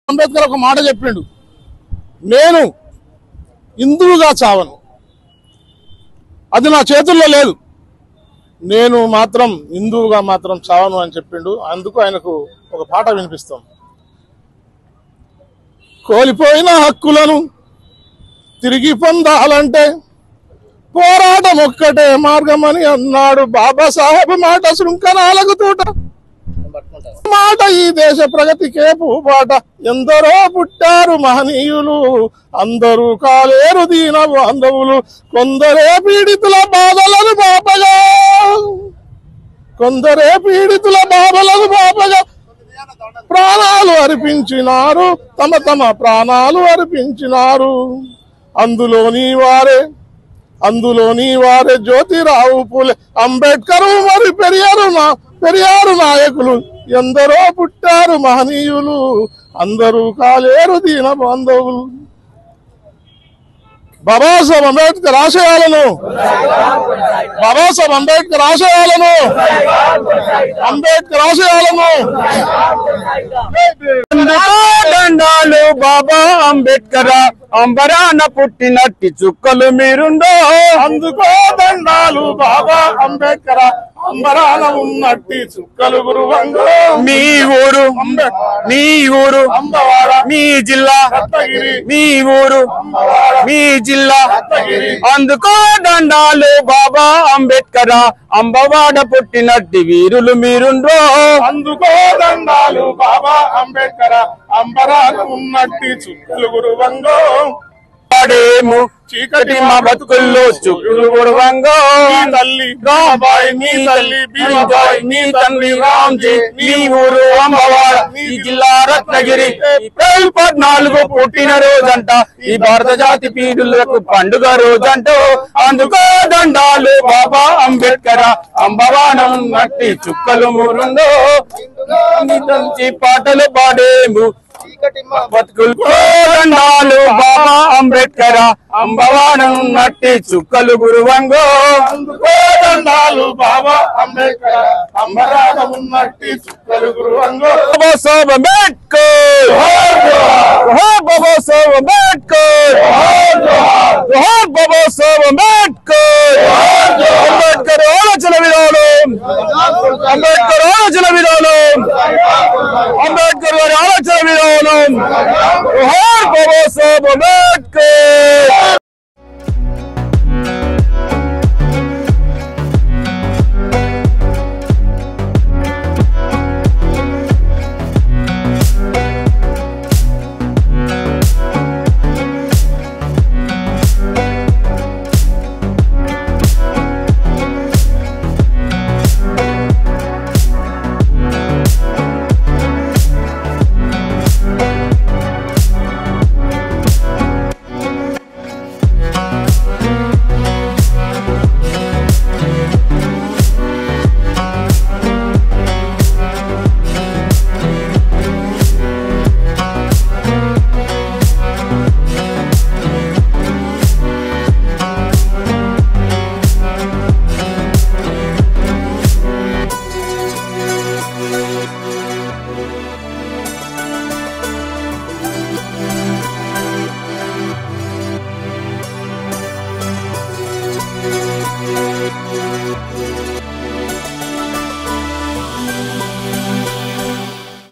అంబేద్కర్ ఒక మాట చెప్పిండు నేను హిందువుగా చావను అది నా చేతుల్లో లేదు నేను మాత్రం హిందువుగా మాత్రం చావను అని చెప్పిండు అందుకు ఆయనకు ఒక పాట వినిపిస్తాం కోల్పోయిన హక్కులను తిరిగి పొందాలంటే పోరాటం ఒక్కటే మార్గమని అన్నాడు బాబాసాహెబ్ మాట శృంఖనాలకు తూట మాట ఈ దేశ ప్రగతికే పూపాట ఎందరో పుట్టారు మహనీయులు అందరూ కాలేరు దీన బాంధవులు కొందరే పీడితుల బాధలను బాపగా కొందరే పీడితుల బాధలను బాపగా ప్రాణాలు అర్పించినారు తమ తమ ప్రాణాలు అర్పించినారు అందులోని వారే అందులోని వారే జ్యోతిరావు పూలే అంబేద్కర్ మరి పెరియారు నా- పెరియారు నాయకులు ఎందరో పుట్టారు మహనీయులు అందరూ కాలేరు దీన బాంధవులు బాబాసాహెబ్ అంబేద్కర్ ఆశయాలను బాబాసాహెబ్ అంబేద్కర్ ఆశయాలను అంబేద్కర్ ఆశయాలను అందుకో దండాలు బాబా అంబేద్కర్ అంబరాన పుట్టినట్టి చుక్కలు మీరుండో అందుకో దండాలు బాబా అంబేద్కర్ అంబరాన ఉన్నట్టి చుక్కలు గురువంగో మీ ఊరు మీ ఊరు అంబవాడ మీ జిల్లా రత్నగిరి మీ ఊరు మీ జిల్లా అందుకో దండాలు బాబా అంబేద్కర్ అంబవాడ పుట్టినట్టి వీరులు మీరుండ్రో అందుకో దండాలు బాబా అంబేద్కర్ అంబరాన ఉన్నట్టి చుక్కలు గురువంగో వాడేము చీకటి మా బతుకుల్లో చుక్కలు గుడవంగో నీ తల్లి రాబాయ్ నీ తల్లి భీమాబాయ్ నీ తండ్రి రామ్జీ నీ ఊరు అమ్మవాడ ఈ జిల్లా రత్నగిరి ఏప్రిల్ పద్నాలుగు పుట్టిన రోజంట ఈ భారత జాతి పీడులకు పండుగ రోజంట అందుకో దండాలు బాబా అంబేద్కర్ అంబవానం నట్టి చుక్కలు మురుందో తంచి పాటలు పాడేము బతుకులు దండాలు బాబా అంబేద్కర్ అంబవానం నట్టి చుక్కలు గురువంగో అందుకో దండాలు బాబా అంబేద్కర్ అంబరాన ఉన్నట్టి చుక్కలు గురువంగో బాబా సాహెబ్ అంబేద్కర్ జోహార్ బాబా సాహెబ్ అంబేద్కర్ జోహార్ బాబా సాహెబ్ అంబేద్కర్ అంబేద్కర్ ఆలోచన విధానం అంబేద్కర్ ఆలోచన విధానం అంబేద్కర్ గారి ఆలోచన విధానం జోహార్ బాబా సాహెబ్ అంబేద్కర్